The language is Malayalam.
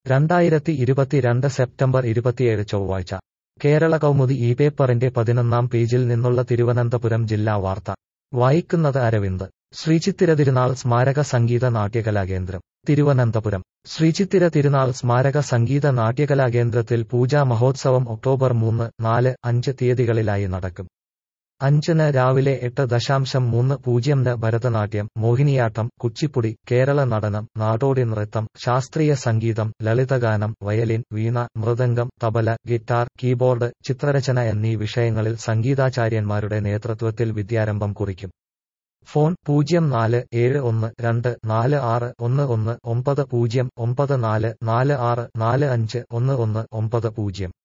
രണ്ടായിരത്തി ഇരുപത്തിരണ്ട് സെപ്റ്റംബർ ഇരുപത്തിയേഴ് ചൊവ്വാഴ്ച കേരള കൗമുദി ഈ പേപ്പറിന്റെ പതിനൊന്നാം പേജിൽ നിന്നുള്ള തിരുവനന്തപുരം ജില്ലാ വാർത്ത വായിക്കുന്നത് അരവിന്ദ് ശ്രീചിത്തിര തിരുനാൾ സ്മാരക സംഗീത നാട്യകലാകേന്ദ്രം തിരുവനന്തപുരം ശ്രീചിത്തിര തിരുനാൾ സ്മാരക സംഗീത നാട്യകലാകേന്ദ്രത്തിൽ പൂജാ മഹോത്സവം ഒക്ടോബർ മൂന്ന് നാല് അഞ്ച് തീയതികളിലായി നടക്കും അഞ്ചിന് രാവിലെ എട്ട് ദശാംശം മൂന്ന് പൂജ്യംന് ഭരതനാട്യം മോഹിനിയാട്ടം കുച്ചിപ്പുടി കേരള നടനം നാടോടി നൃത്തം ശാസ്ത്രീയ സംഗീതം ലളിതഗാനം violin veena mridangam tabla guitar keyboard ചിത്രരചന എന്നീ വിഷയങ്ങളിൽ സംഗീതാചാര്യന്മാരുടെ നേതൃത്വത്തിൽ വിദ്യാരംഭം കുറിക്കും ഫോൺ പൂജ്യം നാല് ഏഴ് ഒന്ന് രണ്ട് നാല് ആറ് ഒന്ന് ഒന്ന് ഒമ്പത് പൂജ്യം ഒമ്പത് നാല് നാല് ആറ് നാല് അഞ്ച് ഒന്ന് ഒന്ന് ഒമ്പത് പൂജ്യം